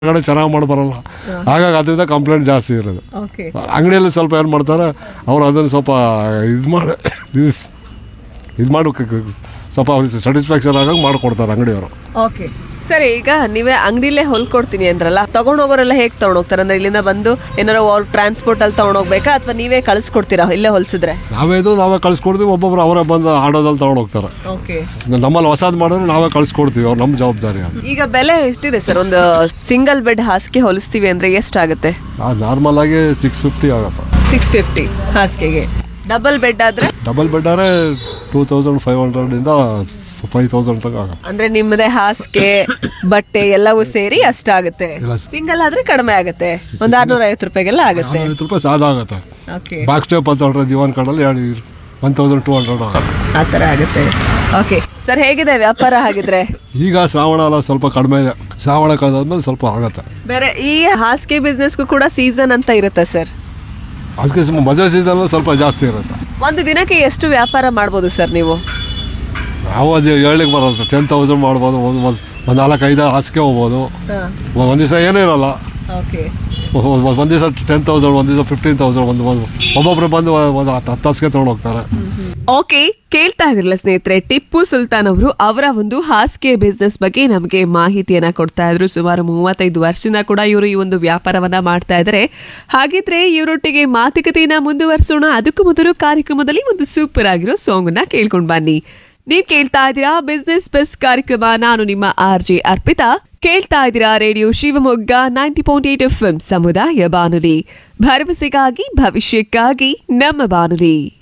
ಹೊರಗಡೆ ಚೆನ್ನಾಗಿ ಮಾಡಿ ಬರಲ್ಲ ಹಾಗಾಗಿ ಅದರಿಂದ ಕಂಪ್ಲೇಂಟ್ ಜಾಸ್ತಿ ಇರೋದು ಓಕೆ ಅಂಗಡಿಯಲ್ಲಿ ಸ್ವಲ್ಪ ಏನು ಮಾಡ್ತಾರೆ ಅವ್ರು ಅದನ್ನು ಸ್ವಲ್ಪ ಇದು ಮಾಡಿ ಇದು ಮಾಡಿ ಸ್ವಲ್ಪ ಅವ್ರಿಗೆ ಸ್ಯಾಟಿಸ್ಫ್ಯಾಕ್ಷನ್ ಆಗಾಗ ಮಾಡಿಕೊಡ್ತಾರೆ ಅಂಗಡಿಯವರು ಓಕೆ ಸರಿ ಈಗ ನೀವೇ ಅಂಗಡಿಲೇ ಹೊಲ್ಕೊಡ್ತೀನಿ ಅಂದ್ರಲ್ಲ ತಗೊಂಡ್ ಹೋಗೋರೆಲ್ಲ ಹೇಗೆ ತಗೊಂಡ್ ಹೋಗ್ತಾರೆ ಅಂದ್ರೆ ಇಲ್ಲಿಂದ ಬಂದು ಏನಾರ ಅವ್ರ ಟ್ರಾನ್ಸ್ಪೋರ್ಟ್ ಅಲ್ಲಿ ತಗೊಂಡ್ ಹೋಗ್ಬೇಕಾ ಅಥವಾ ನೀವೇ ಕಳಿಸ್ಕೊಡ್ತೀರಾ ಇಲ್ಲೇ ಹೊಲ್ಸಿದ್ರೆ ನಾವೇ ಇದು ನಾವೇ ಕಳಿಸ್ಕೊಡ್ತೀವಿ ಒಬ್ಬೊಬ್ರು ಅವರೇ ಬಂದು ಆಡೋದಲ್ಲಿ ತಗೊಂಡು ಹೋಗ್ತಾರೆ ಓಕೆ ನಮ್ಮಲ್ಲಿ ಹೊಸದು ಮಾಡಿದ್ರೆ ನಾವೇ ಕಳಿಸ್ಕೊಡ್ತೀವಿ ಅವ್ರು ನಮ್ಮ ಜವಾಬ್ದಾರಿ ಅದು ಈಗ ಬೆಲೆ ಎಷ್ಟಿದೆ ಸರ್ ಒಂದು ಸಿಂಗಲ್ ಬೆಡ್ ಹಾಸಿಗೆ ಹೊಲಿಸ್ತೀವಿ ಅಂದ್ರೆ ಎಷ್ಟಾಗುತ್ತೆ ನಾರ್ಮಲ್ ಆಗಿ ಸಿಕ್ಸ್ ಫಿಫ್ಟಿ ಆಗುತ್ತೆ ಸಿಕ್ಸ್ ಫಿಫ್ಟಿ ಹಾಸಿಗೆಗೆ ಡಬಲ್ ಬೆಡ್ ಆದ್ರೆ ಡಬಲ್ ಬೆಡ್ಡಾರೆ ಟೂ ತೌಸಂಡ್ ಫೈವ್ ಹಂಡ್ರೆಡಿಂದ ಫೈವ್ ತೌಸಂಡ್ ತನಕ ಆಗುತ್ತೆ ಅಂದ್ರೆ ನಿಮ್ಮದೇ ಹಾಸಿಗೆ ಬಟ್ಟೆ ಎಲ್ಲವೂ ಸೇರಿ ಅಷ್ಟಾಗುತ್ತೆ ಇಲ್ಲ ಸಿಂಗಲ್ ಆದ್ರೆ ಕಡಿಮೆ ಆಗುತ್ತೆ ಒಂದ್ ಆರ್ನೂರ ಐವತ್ತು ರೂಪಾಯಿಗೆಲ್ಲ ಆಗುತ್ತೆ ಐವತ್ತು ರೂಪಾಯಿ ಸಾದ ಆಗುತ್ತೆ ಓಕೆ ಬಾಕ್ಸ್ ಟೇಪ್ ಅಂತ ಹೇಳ್ರೆ ದಿವಾನ್ ಕಾರ್ಡಲ್ಲಿ ಎರಡು ಒನ್ ತೌಸಂಡ್ ಟೂ ಹಂಡ್ರೆಡ್ ಆಗುತ್ತೆ ಆ ಥರ ಆಗುತ್ತೆ ಓಕೆ ಸರ್ ಹೇಗಿದೆ ವ್ಯಾಪಾರ ಹಾಗಿದ್ರೆ ಈಗ ಶ್ರಾವಣ ಎಲ್ಲ ಸ್ವಲ್ಪ ಕಡಿಮೆ ಇದೆ ಶ್ರಾವಣ ಕಳೆದಾದ್ಮೇಲೆ ಸ್ವಲ್ಪ ಆಗುತ್ತೆ ಬೇರೆ ಈ ಹಾಸಿಗೆ ಬಿಸ್ನೆಸ್ಗೂ ಕೂಡ ಸೀಸನ್ ಅಂತ ಇರುತ್ತೆ ಸರ್ ಅದಕ್ಕೆ ಸುಮ್ಮ ಮದುವೆ ಸೀಸನ್ ಸ್ವಲ್ಪ ಜಾಸ್ತಿ ಇರುತ್ತೆ ಒಂದು ದಿನಕ್ಕೆ ಎಷ್ಟು ವ್ಯಾಪಾರ ಮಾಡ್ಬೋದು ಸರ್ ನೀವು ನಾವು ಅದು ಹೇಳಲಿಕ್ಕೆ ಬರೋದು ಟೆನ್ ತೌಸಂಡ್ ಮಾಡ್ಬೋದು ಒಂದು ಒಂದು ಒಂದು ನಾಲ್ಕು ಐದು ಹಾಸಿಗೆ ಹೋಗ್ಬೋದು ಒಂದು ದಿವಸ ಏನೂ ಇರಲ್ಲ ಓಕೆ ಒಂದು ದಿವಸ ಟೆನ್ ತೌಸಂಡ್ ಒಂದು ದಿವಸ ಫಿಫ್ಟೀನ್ ತೌಸಂಡ್ ಒಂದು ಒಂದು ಒಬ್ಬೊಬ್ರು ಬಂದು ಒಂದು ಹತ್ತು ಹತ್ತು ಹಾಸಿಗೆ ತೊಗೊಂಡು ಹೋಗ್ತಾರೆ ಓಕೆ ಕೇಳ್ತಾ ಇದ್ರಲ್ಲ ಸ್ನೇಹಿತರೆ ಟಿಪ್ಪು ಸುಲ್ತಾನ್ ಅವರು ಅವರ ಒಂದು ಹಾಸಿಗೆ ಬಿಸ್ನೆಸ್ ಬಗ್ಗೆ ನಮಗೆ ಮಾಹಿತಿಯನ್ನ ಕೊಡ್ತಾ ಇದ್ರು ಸುಮಾರು ಮೂವತ್ತೈದು ವರ್ಷದಿಂದ ಕೂಡ ಇವರು ಈ ಒಂದು ವ್ಯಾಪಾರವನ್ನ ಮಾಡ್ತಾ ಇದ್ದಾರೆ ಹಾಗಿದ್ರೆ ಇವರೊಟ್ಟಿಗೆ ಮಾತುಕತೆಯನ್ನ ಮುಂದುವರಿಸೋಣ ಅದಕ್ಕೂ ಮೊದಲು ಕಾರ್ಯಕ್ರಮದಲ್ಲಿ ಒಂದು ಸೂಪರ್ ಆಗಿರೋ ಸಾಂಗ್ ಅನ್ನ ಕೇಳ್ಕೊಂಡ್ ಬನ್ನಿ ನೀವ್ ಕೇಳ್ತಾ ಇದ್ದೀರಾ ಬಿಸ್ನೆಸ್ ಬೆಸ್ಟ್ ಕಾರ್ಯಕ್ರಮ ನಾನು ನಿಮ್ಮ ಆರ್ ಜೆ ಅರ್ಪಿತಾ ಕೇಳ್ತಾ ಇದ್ದೀರಾ radio Shivamogga ninety point eight F ಸಮುದಾಯ ಬಾನುಲಿ ಭರವಸೆಗಾಗಿ ಭವಿಷ್ಯಕ್ಕಾಗಿ ನಮ್ಮ ಬಾನುಲಿ